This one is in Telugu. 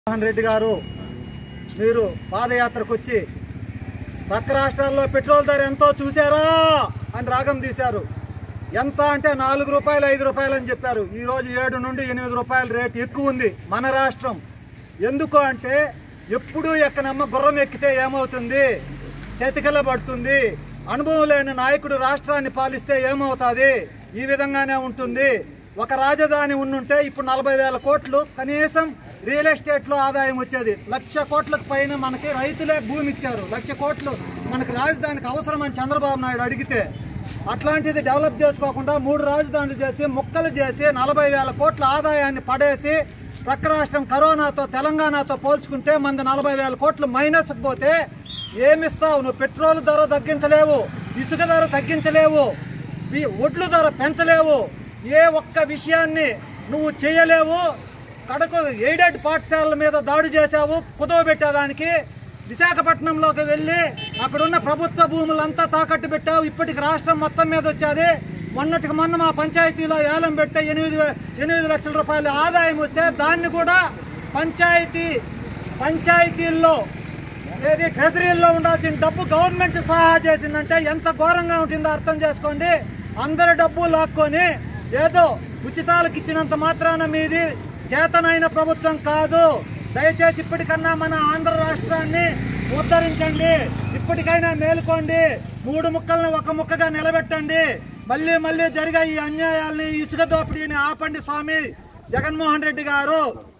జగన్మోహన్ రెడ్డి గారు మీరు పాదయాత్రకు వచ్చి పక్క రాష్ట్రాల్లో పెట్రోల్ ధర ఎంతో చూసారా అని రాగం తీశారు ఎంత అంటే నాలుగు రూపాయలు ఐదు రూపాయలు అని చెప్పారు ఈ రోజు ఏడు నుండి ఎనిమిది రూపాయల రేటు ఎక్కువ ఉంది మన రాష్ట్రం ఎందుకు అంటే ఎప్పుడూ ఎక్కనమ్మ గుర్రం ఎక్కితే ఏమవుతుంది చేతికల పడుతుంది అనుభవం లేని నాయకుడు రాష్ట్రాన్ని పాలిస్తే ఏమవుతుంది ఈ విధంగానే ఉంటుంది ఒక రాజధాని ఉండుంటే ఇప్పుడు నలభై వేల కోట్లు కనీసం రియల్ ఎస్టేట్ లో ఆదాయం వచ్చేది లక్ష కోట్లకు పైన మనకి రైతులే భూమి ఇచ్చారు లక్ష కోట్లు మనకి రాజధానికి అవసరమని చంద్రబాబు నాయుడు అడిగితే అట్లాంటిది డెవలప్ చేసుకోకుండా మూడు రాజధానులు చేసి ముక్కలు చేసి నలభై వేల కోట్ల ఆదాయాన్ని పడేసి ప్రక్క రాష్ట్రం కరోనాతో తెలంగాణతో పోల్చుకుంటే మంది నలభై వేల కోట్లు మైనస్ పోతే ఏమిస్తావు నువ్వు పెట్రోల్ ధర తగ్గించలేవు ఇసుక ధర తగ్గించలేవు ఈ ఒడ్లు ధర పెంచలేవు ఏ ఒక్క విషయాన్ని నువ్వు చేయలేవు కడకు ఎయిడెడ్ పాఠశాలల మీద దాడి చేశావు కుదవబెట్టేదానికి విశాఖపట్నంలోకి వెళ్ళి అక్కడున్న ప్రభుత్వ భూములంతా తాకట్టు పెట్టావు ఇప్పటికి రాష్ట్రం మొత్తం మీద వచ్చేది మొన్నటికి మొన్న మా పంచాయతీలో ఏలం పెడితే ఎనిమిది వే- ఎనిమిది లక్షల రూపాయల ఆదాయం వస్తే దాన్ని కూడా పంచాయతీ పంచాయతీల్లో ఏది ట్రెజరీల్లో ఉండాల్సిన డబ్బు గవర్నమెంట్ సహా చేసిందంటే ఎంత ఘోరంగా ఉంటుందో అర్థం చేసుకోండి అందరి డబ్బు లాక్కొని ఏదో ఉచితాలకు ఇచ్చినంత మాత్రాన మీది చేతనైన ప్రభుత్వం కాదు దయచేసి ఇప్పటికన్నా మన ఆంధ్ర రాష్ట్రాన్ని ఉద్ధరించండి ఇప్పటికైనా మేలుకోండి మూడు ముక్కల్ని ఒక ముక్కగా నిలబెట్టండి మళ్ళీ మళ్ళీ జరిగే ఈ అన్యాయాల్ని ఈ ఇసుక దోపిడీని ఆపండి స్వామి జగన్మోహన్ రెడ్డి గారు